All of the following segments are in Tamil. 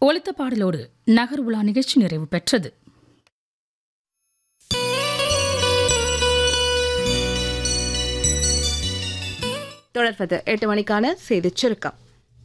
ஒலித்த பாடலோடு நகர் உலா நிகழ்ச்சி நிறைவு பெற்றது தொடர்வது எட்டு மணிக்கான செய்திச் சுருக்கம்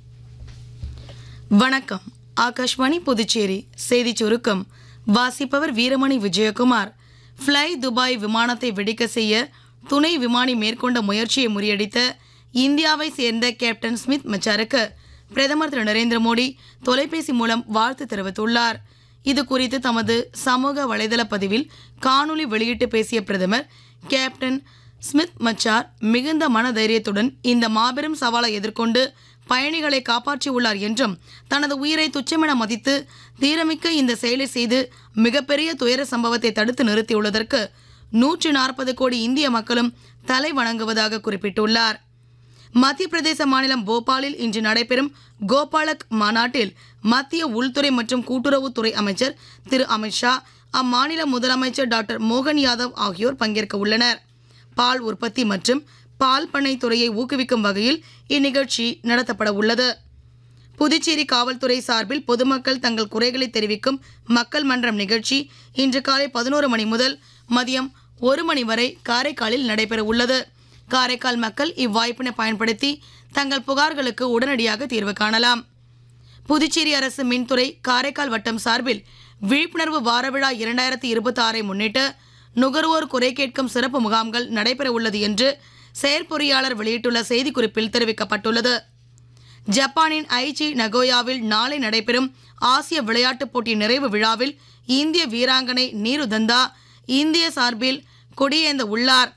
வணக்கம் ஆகாஷ்வாணி புதுச்சேரி செய்திச் சுருக்கம் வாசிப்பவர் வீரமணி விஜயகுமார் ஃப்ளை துபாய் விமானத்தை வெடிக்க செய்ய துணை விமானி மேற்கொண்ட முயற்சியை முறியடித்த இந்தியாவை சேர்ந்த கேப்டன் ஸ்மித் மச்சாருக்கு பிரதமர் திரு நரேந்திர மோடி தொலைபேசி மூலம் வாழ்த்து தெரிவித்துள்ளார் இது குறித்து தமது சமூக வலைதள பதிவில் காணொளி வெளியிட்டு பேசிய பிரதமர் கேப்டன் ஸ்மித் மச்சார் மிகுந்த மனதைரியத்துடன் இந்த மாபெரும் சவாலை எதிர்கொண்டு பயணிகளை காப்பாற்றியுள்ளார் என்றும் தனது உயிரை துச்சமென மதித்து தீரமிக்க இந்த செயலை செய்து மிகப்பெரிய துயர சம்பவத்தை தடுத்து நிறுத்தியுள்ளதற்கு நூற்றி நாற்பது கோடி இந்திய மக்களும் தலை வணங்குவதாக குறிப்பிட்டுள்ளார் மத்திய பிரதேச மாநிலம் போபாலில் இன்று நடைபெறும் கோபாலக் மாநாட்டில் மத்திய உள்துறை மற்றும் கூட்டுறவுத்துறை அமைச்சர் திரு அமித்ஷா அம்மாநில முதலமைச்சர் டாக்டர் மோகன் யாதவ் ஆகியோர் பங்கேற்க உள்ளனர் பால் உற்பத்தி மற்றும் பால் பண்ணை துறையை ஊக்குவிக்கும் வகையில் இந்நிகழ்ச்சி நடத்தப்பட உள்ளது புதுச்சேரி காவல்துறை சார்பில் பொதுமக்கள் தங்கள் குறைகளை தெரிவிக்கும் மக்கள் மன்றம் நிகழ்ச்சி இன்று காலை பதினோரு மணி முதல் மதியம் ஒரு மணி வரை காரைக்காலில் நடைபெற உள்ளது காரைக்கால் மக்கள் இவ்வாய்ப்பினை பயன்படுத்தி தங்கள் புகார்களுக்கு உடனடியாக தீர்வு காணலாம் புதுச்சேரி அரசு மின்துறை காரைக்கால் வட்டம் சார்பில் விழிப்புணர்வு வார விழா இரண்டாயிரத்தி இருபத்தி ஆறை முன்னிட்டு நுகர்வோர் குறை கேட்கும் சிறப்பு முகாம்கள் நடைபெற உள்ளது என்று செயற்பொறியாளர் வெளியிட்டுள்ள செய்திக்குறிப்பில் தெரிவிக்கப்பட்டுள்ளது ஜப்பானின் ஐச்சி நகோயாவில் நாளை நடைபெறும் ஆசிய விளையாட்டுப் போட்டி நிறைவு விழாவில் இந்திய வீராங்கனை நீரு தந்தா இந்திய சார்பில் கொடியேந்த உள்ளார்